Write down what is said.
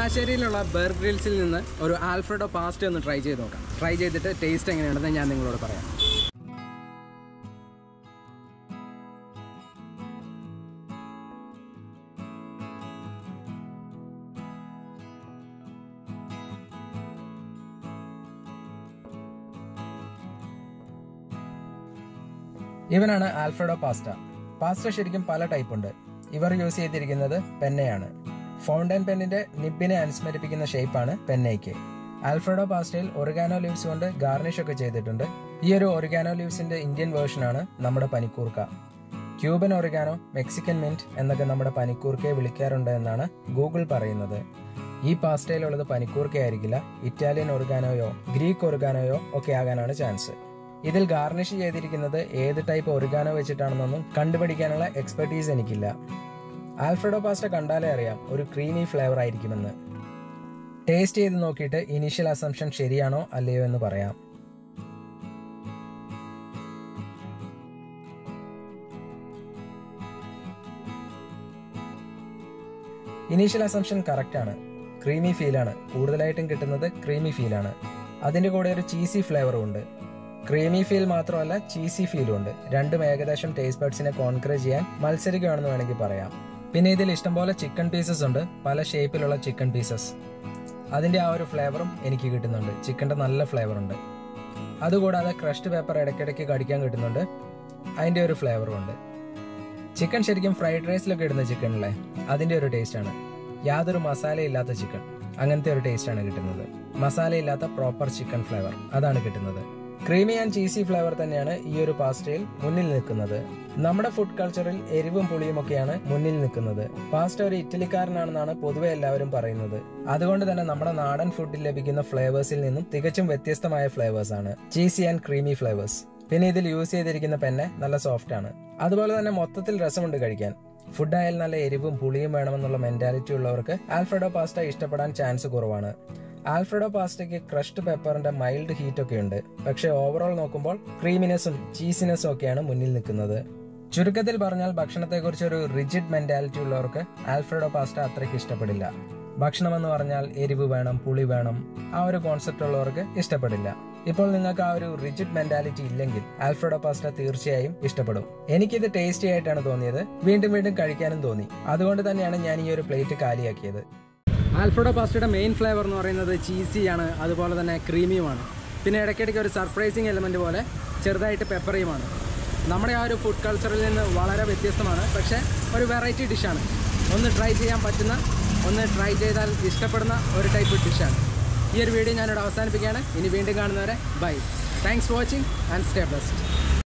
തലശ്ശേരിയിലുള്ള Bir ഗ്രിൽസിൽ നിന്ന് ഒരു Alfredo past ഒന്ന് ട്രൈ ചെയ്ത് നോക്കാം ട്രൈ ചെയ്തിട്ട് ടേസ്റ്റ് എങ്ങനെയാണെന്ന് ഞാൻ നിങ്ങളോട് പറയാം ഇവനാണ് ആൽഫ്രഡോ പാസ്റ്റ പാസ്റ്റ ശരിക്കും പല ടൈപ്പ് ഉണ്ട് ഇവർ യൂസ് ചെയ്തിരിക്കുന്നത് പെന്നയാണ് ഫൗണ്ടൻ പെന്നിന്റെ നിബിനെ അനുസ്മരിപ്പിക്കുന്ന ഷേപ്പാണ് പെന്നയ്ക്ക് ആൽഫ്രഡോ പാസ്റ്റയിൽ ഒറിഗാനോ ലീവ്സ് കൊണ്ട് ഗാർണിഷ് ഒക്കെ ചെയ്തിട്ടുണ്ട് ഈ ഒരു ഒറിഗാനോ ലീവ്സിന്റെ ഇന്ത്യൻ വേർഷനാണ് നമ്മുടെ പനിക്കൂർക്ക ക്യൂബൻ ഒറിഗാനോ മെക്സിക്കൻ മിന്റ് എന്നൊക്കെ നമ്മുടെ പനിക്കൂർക്കയെ വിളിക്കാറുണ്ട് എന്നാണ് ഗൂഗിൾ പറയുന്നത് ഈ പാസ്റ്റയിലുള്ളത് പനിക്കൂർക്കയായിരിക്കില്ല ഇറ്റാലിയൻ ഒറിഗാനോയോ ഗ്രീക്ക് ഒറിഗാനോയോ ഒക്കെ ആകാനാണ് ചാൻസ് ഇതിൽ ഗാർണിഷ് ചെയ്തിരിക്കുന്നത് ഏത് ടൈപ്പ് ഒറിഗാനോ വെച്ചിട്ടാണെന്നൊന്നും കണ്ടുപിടിക്കാനുള്ള എക്സ്പെർട്ടീസ് എനിക്കില്ല ആൽഫ്രഡോ പാസ്റ്റ കണ്ടാലേ അറിയാം ഒരു ക്രീമി ഫ്ലേവർ ആയിരിക്കുമെന്ന് ടേസ്റ്റ് ചെയ്ത് നോക്കിയിട്ട് ഇനീഷ്യൽ അസംഷൻ ശരിയാണോ അല്ലയോ എന്ന് പറയാം ഇനീഷ്യൽ അസംഷൻ കറക്റ്റ് ആണ് ക്രീമി ഫീലാണ് കൂടുതലായിട്ടും കിട്ടുന്നത് ക്രീമി ഫീലാണ് അതിന്റെ കൂടെ ഒരു ചീസി ഫ്ലേവറും ഉണ്ട് ക്രീമി ഫീൽ മാത്രമല്ല ചീസി ഫീലും ഉണ്ട് രണ്ടും ഏകദേശം ടേസ്റ്റ് ബഡ്സിനെ കോൺക്രീറ്റ് ചെയ്യാൻ മത്സരിക്കുകയാണെന്ന് വേണമെങ്കിൽ പറയാം പിന്നെ ഇതിൽ ഇഷ്ടംപോലെ ചിക്കൻ പീസസ് ഉണ്ട് പല ഷേപ്പിലുള്ള ചിക്കൻ പീസസ് അതിന്റെ ആ ഒരു ഫ്ലേവറും എനിക്ക് കിട്ടുന്നുണ്ട് ചിക്കന്റെ നല്ല ഫ്ലേവർ ഉണ്ട് അതുകൂടാതെ ക്രഷ്ഡ് പേപ്പർ ഇടയ്ക്കിടയ്ക്ക് കടിക്കാൻ കിട്ടുന്നുണ്ട് അതിന്റെ ഒരു ഫ്ലേവറും ഉണ്ട് ചിക്കൻ ശരിക്കും ഫ്രൈഡ് റൈസിലൊക്കെ ഇടുന്ന ചിക്കൻ അല്ലേ അതിന്റെ ഒരു ടേസ്റ്റ് ആണ് യാതൊരു മസാല ഇല്ലാത്ത ചിക്കൻ അങ്ങനത്തെ ഒരു ടേസ്റ്റ് ആണ് കിട്ടുന്നത് മസാല ഇല്ലാത്ത പ്രോപ്പർ ചിക്കൻ ഫ്ലേവർ അതാണ് കിട്ടുന്നത് ക്രീമി ആൻഡ് ചീസി ഫ്ലേവർ തന്നെയാണ് ഈ ഒരു പാസ്റ്റയിൽ മുന്നിൽ നിൽക്കുന്നത് നമ്മുടെ ഫുഡ് കൾച്ചറിൽ എരിവും പുളിയും ഒക്കെയാണ് മുന്നിൽ നിൽക്കുന്നത് പാസ്റ്റ ഒരു ഇറ്റലിക്കാരനാണെന്നാണ് പൊതുവെ എല്ലാവരും പറയുന്നത് അതുകൊണ്ട് തന്നെ നമ്മുടെ നാടൻ ഫുഡിൽ ലഭിക്കുന്ന ഫ്ലേവേഴ്സിൽ നിന്നും തികച്ചും വ്യത്യസ്തമായ ഫ്ലേവേഴ്സ് ആണ് ചീസി ആൻഡ് ക്രീമി ഫ്ലേവേഴ്സ് പിന്നെ ഇതിൽ യൂസ് ചെയ്തിരിക്കുന്ന പെന്നെ നല്ല സോഫ്റ്റ് ആണ് അതുപോലെ തന്നെ മൊത്തത്തിൽ രസമുണ്ട് കഴിക്കാൻ ഫുഡ് ആയാൽ നല്ല എരിവും പുളിയും വേണമെന്നുള്ള മെന്റാലിറ്റി ഉള്ളവർക്ക് ആൽഫ്രഡോ പാസ്റ്റ ഇഷ്ടപ്പെടാൻ ചാൻസ് കുറവാണ് ആൽഫ്രഡോ പാസ്റ്റയ്ക്ക് ക്രഷ്ഡ് പെപ്പറിന്റെ മൈൽഡ് ഹീറ്റ് ഒക്കെ ഉണ്ട് പക്ഷേ ഓവറോൾ നോക്കുമ്പോൾ ക്രീമിനെസ്സും ചീസിനെസ്സും ഒക്കെയാണ് മുന്നിൽ നിൽക്കുന്നത് ചുരുക്കത്തിൽ പറഞ്ഞാൽ ഭക്ഷണത്തെക്കുറിച്ച് ഒരു റിജിഡ് മെന്റാലിറ്റി ഉള്ളവർക്ക് ആൽഫ്രഡോ പാസ്റ്റ അത്രയ്ക്ക് ഇഷ്ടപ്പെടില്ല ഭക്ഷണം എന്ന് പറഞ്ഞാൽ എരിവ് വേണം പുളി വേണം ആ ഒരു കോൺസെപ്റ്റ് ഉള്ളവർക്ക് ഇഷ്ടപ്പെടില്ല ഇപ്പോൾ നിങ്ങൾക്ക് ആ ഒരു റിജിഡ് മെന്റാലിറ്റി ഇല്ലെങ്കിൽ ആൽഫ്രഡോ പാസ്റ്റ തീർച്ചയായും ഇഷ്ടപ്പെടും എനിക്കിത് ടേസ്റ്റി ആയിട്ടാണ് തോന്നിയത് വീണ്ടും വീണ്ടും കഴിക്കാനും തോന്നി അതുകൊണ്ട് തന്നെയാണ് ഞാൻ ഈ ഒരു പ്ലേറ്റ് കാലിയാക്കിയത് ആൽഫ്രഡോ പാസ്റ്റയുടെ മെയിൻ ഫ്ലേവർ എന്ന് പറയുന്നത് ചീസിയാണ് അതുപോലെ തന്നെ ക്രീമിയുമാണ് പിന്നെ ഇടയ്ക്കിടയ്ക്ക് ഒരു സർപ്രൈസിങ് എലമെൻറ്റ് പോലെ ചെറുതായിട്ട് പെപ്പറിയുമാണ് നമ്മുടെ ആ ഒരു ഫുഡ് കൾച്ചറിൽ നിന്ന് വളരെ വ്യത്യസ്തമാണ് പക്ഷേ ഒരു വെറൈറ്റി ഡിഷാണ് ഒന്ന് ട്രൈ ചെയ്യാൻ പറ്റുന്ന ഒന്ന് ട്രൈ ചെയ്താൽ ഇഷ്ടപ്പെടുന്ന ഒരു ടൈപ്പ് ഡിഷാണ് ഈ ഒരു വീഡിയോ ഞാനിവിടെ അവസാനിപ്പിക്കുകയാണ് ഇനി വീണ്ടും കാണുന്നവരെ bye thanks for watching and stay best